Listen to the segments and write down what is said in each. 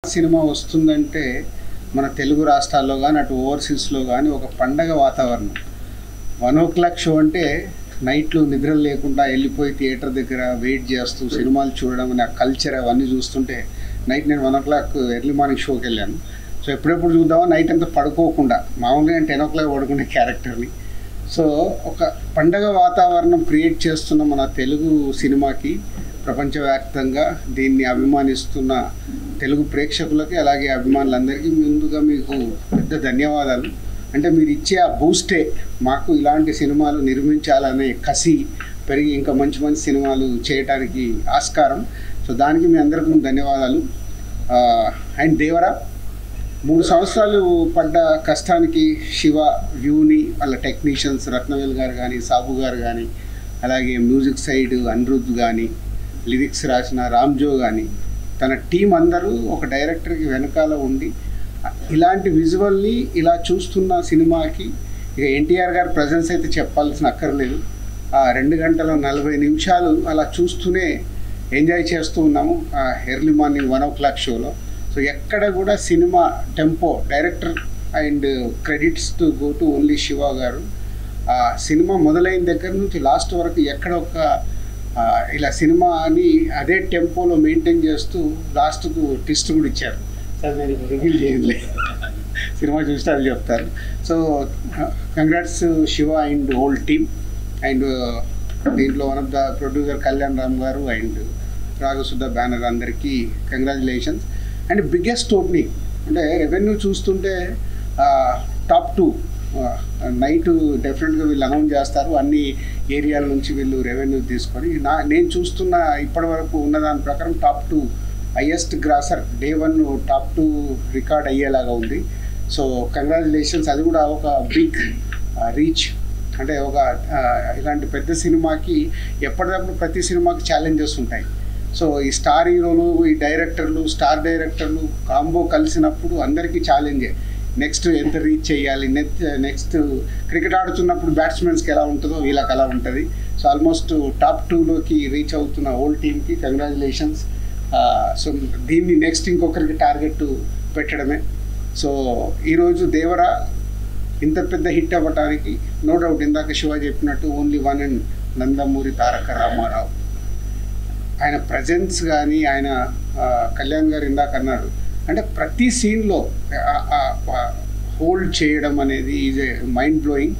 cinema వస్తుందంటే మన తెలుగు రాష్ట్రాల్లో కానీ అటు ఓవర్సీస్లో కానీ ఒక పండగ వాతావరణం వన్ ఓ క్లాక్ షో అంటే నైట్లు నిద్రలు లేకుండా వెళ్ళిపోయి థియేటర్ దగ్గర వెయిట్ చేస్తూ సినిమాలు చూడడం అనే ఆ కల్చర్ అవన్నీ చూస్తుంటే నైట్ నేను one o'clock early morning షోకి వెళ్ళాను సో ఎప్పుడెప్పుడు చూద్దామో నైట్ అంతా పడుకోకుండా మామూలుగా నేను టెన్ ఓ క్లాక్ పడుకునే క్యారెక్టర్ని సో ఒక పండగ వాతావరణం క్రియేట్ చేస్తున్న మన తెలుగు సినిమాకి ప్రపంచవ్యాప్తంగా దీన్ని అభిమానిస్తున్న తెలుగు ప్రేక్షకులకి అలాగే అభిమానులందరికీ ముందుగా మీకు పెద్ద ధన్యవాదాలు అంటే మీరు ఇచ్చే ఆ బూస్టే మాకు ఇలాంటి సినిమాలు నిర్మించాలనే కసి పెరిగి ఇంకా మంచి మంచి సినిమాలు చేయడానికి ఆస్కారం సో దానికి మీ అందరికీ ధన్యవాదాలు అండ్ దేవరా మూడు సంవత్సరాలు పడ్డ కష్టానికి శివ వ్యూని వాళ్ళ టెక్నీషియన్స్ రత్నవేల్ గారు కానీ సాబు గారు కానీ అలాగే మ్యూజిక్ సైడ్ అనిరుద్ధ్ కానీ లిరిక్స్ రాసిన రామ్జో కానీ తన టీం అందరూ ఒక డైరెక్టర్కి వెనకాల ఉండి ఇలాంటి విజువల్ని ఇలా చూస్తున్న సినిమాకి ఇక ఎన్టీఆర్ గారి ప్రజెన్స్ అయితే చెప్పాల్సిన అక్కర్లేదు ఆ రెండు గంటల నలభై నిమిషాలు అలా చూస్తూనే ఎంజాయ్ చేస్తూ ఉన్నాము early morning one o'clock షోలో సో ఎక్కడ కూడా cinema tempo director and credits to go to only Shiva garu ఆ సినిమా మొదలైన దగ్గర నుంచి లాస్ట్ వరకు ఎక్కడ ఒక ఆ, ఇలా సినిమాని అదే టెంపోలో మెయింటైన్ చేస్తూ లాస్ట్కు ట్విస్ట్ కూడా ఇచ్చారు సార్ నేను రివీల్ చేయలే సినిమా చూస్తే అది చెప్తారు so congrats Shiva and whole team and దీంట్లో one of the producer Kalyan Ram garu and రాఘసుద్ధ బ్యానర్ అందరికీ కంగ్రాచులేషన్స్ అండ్ బిగ్గెస్ట్ ఓపెనింగ్ అంటే రెవెన్యూ చూస్తుంటే టాప్ టూ నైట్ డెఫినెట్గా వీళ్ళు అనౌన్స్ చేస్తారు అన్ని ఏరియాల నుంచి వీళ్ళు రెవెన్యూ తీసుకొని నా నేను చూస్తున్న ఇప్పటి వరకు ఉన్న దాని ప్రకారం top two highest grosser day one top two record అయ్యేలాగా ఉంది సో కంగ్రాచులేషన్స్ అది కూడా ఒక బిగ్ రీచ్ అంటే ఒక ఆ, ఇలాంటి పెద్ద సినిమాకి ఎప్పటికప్పుడు ప్రతి సినిమాకి ఛాలెంజెస్ ఉంటాయి సో ఈ స్టార్ హీరోలు ఈ డైరెక్టర్లు స్టార్ డైరెక్టర్లు కాంబో కలిసినప్పుడు అందరికీ ఛాలెంజే నెక్స్ట్ ఎంత రీచ్ చేయాలి నెక్స్ట్ నెక్స్ట్ క్రికెట్ ఆడుతున్నప్పుడు బ్యాట్స్మెన్స్కి ఎలా ఉంటుందో వీళ్ళకి అలా ఉంటుంది సో ఆల్మోస్ట్ టాప్ టూలోకి రీచ్ అవుతున్న ఓల్డ్ టీమ్కి కంగ్రాచులేషన్స్ సో దీన్ని నెక్స్ట్ ఇంకొకరికి టార్గెట్ పెట్టడమే సో ఈరోజు దేవరా ఇంత పెద్ద హిట్ అవ్వటానికి నో డౌట్ ఇందాక శివ చెప్పినట్టు only one and Nandamuri Taraka Rama Rao ఆయన ప్రజెన్స్ కానీ ఆయన ఆ, కళ్యాణ్ గారు ఇందాక అన్నారు అంటే ప్రతి సీన్లో హోల్డ్ చేయడం అనేది ఈజ్ ఏ మైండ్ బ్లోయింగ్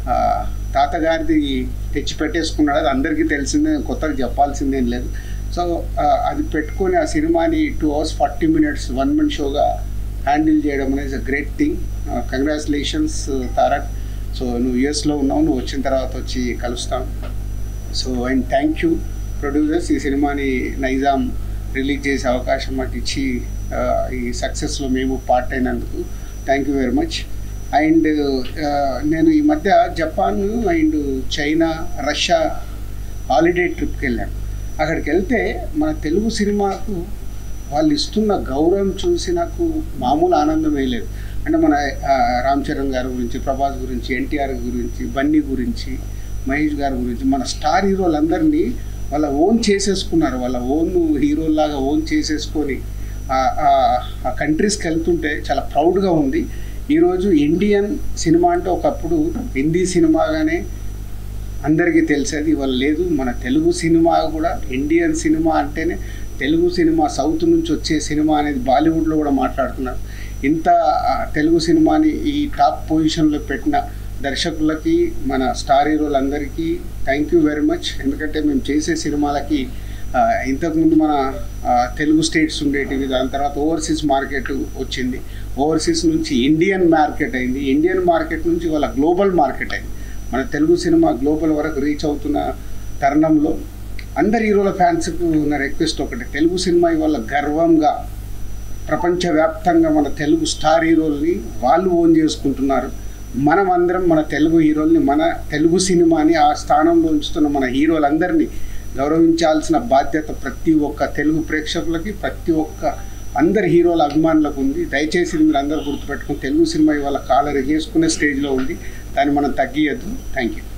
తాతగారిది తెచ్చి పెట్టేసుకున్నాడు అది అందరికీ తెలిసిందే కొత్తగా చెప్పాల్సిందేం లేదు సో ఆ, అది పెట్టుకొని ఆ సినిమాని two hours forty minutes one minute షోగా హ్యాండిల్ చేయడం అనేది a great thing congratulations Tarak so నువ్వు యూఎస్లో ఉన్నావు నువ్వు వచ్చిన తర్వాత వచ్చి కలుస్తాం so and thank you producers ఈ సినిమాని నైజాం రిలీజ్ చేసే అవకాశం మాకు ఇచ్చి ఆ, ఈ సక్సెస్లో మేము పార్ట్ అయినందుకు thank you very much and నేను ఈ మధ్య Japan and China Russia holiday ట్రిప్కి వెళ్ళాను అక్కడికి వెళ్తే మన తెలుగు సినిమాకు వాళ్ళు ఇస్తున్న గౌరవం చూసి నాకు మామూలు ఆనందం వేయలేదు అంటే మన ఆ, రామ్ చరణ్ గారి గురించి ప్రభాస్ గురించి ఎన్టీఆర్ గురించి బన్నీ గురించి మహేష్ గారి గురించి మన స్టార్ హీరోలందరినీ వాళ్ళ ఓన్ చేసేసుకున్నారు వాళ్ళ ఓన్ హీరోలాగా ఓన్ చేసేసుకొని ఆ- ఆ- ఆ కంట్రీస్కి వెళ్తుంటే చాలా ప్రౌడ్గా ఉంది ఈరోజు ఇండియన్ సినిమా అంటే ఒకప్పుడు హిందీ సినిమాగానే అందరికీ తెలిసేది ఇవాళ లేదు మన తెలుగు సినిమా కూడా ఇండియన్ సినిమా అంటేనే తెలుగు సినిమా సౌత్ నుంచి వచ్చే సినిమా అనేది బాలీవుడ్లో కూడా మాట్లాడుతున్నారు ఇంత ఆ, తెలుగు సినిమాని ఈ టాప్ పొజిషన్లో పెట్టిన దర్శకులకి మన స్టార్ హీరోలందరికీ థ్యాంక్ యూ వెరీ మచ్ ఎందుకంటే మేము చేసే సినిమాలకి ఆ, ఇంతకుముందు మన ఆ, తెలుగు స్టేట్స్ ఉండేటివి దాని తర్వాత ఓవర్సీస్ మార్కెట్ వచ్చింది ఓవర్సీస్ నుంచి ఇండియన్ మార్కెట్ అయింది ఇండియన్ మార్కెట్ నుంచి వాళ్ళ గ్లోబల్ మార్కెట్ అయింది మన తెలుగు సినిమా గ్లోబల్ వరకు రీచ్ అవుతున్న తరుణంలో అందరి హీరోల ఫ్యాన్స్కు ఉన్న రిక్వెస్ట్ ఒకటి తెలుగు సినిమా ఇవాళ గర్వంగా ప్రపంచవ్యాప్తంగా మన తెలుగు స్టార్ హీరోల్ని వాళ్ళు ఓన్ చేసుకుంటున్నారు మనం అందరం మన తెలుగు హీరోల్ని మన తెలుగు సినిమాని ఆ స్థానంలో ఉంచుతున్న మన హీరోలందరినీ గౌరవించాల్సిన బాధ్యత ప్రతి ఒక్క తెలుగు ప్రేక్షకులకి ప్రతి ఒక్క అందరి హీరోల అభిమానులకు ఉంది దయచేసి ఇది మీరు అందరూ గుర్తుపెట్టుకుని తెలుగు సినిమా ఇవాళ కాలర్ ఎగేసుకునే స్టేజ్లో ఉంది దాన్ని మనం తగ్గియద్దు థ్యాంక్ యూ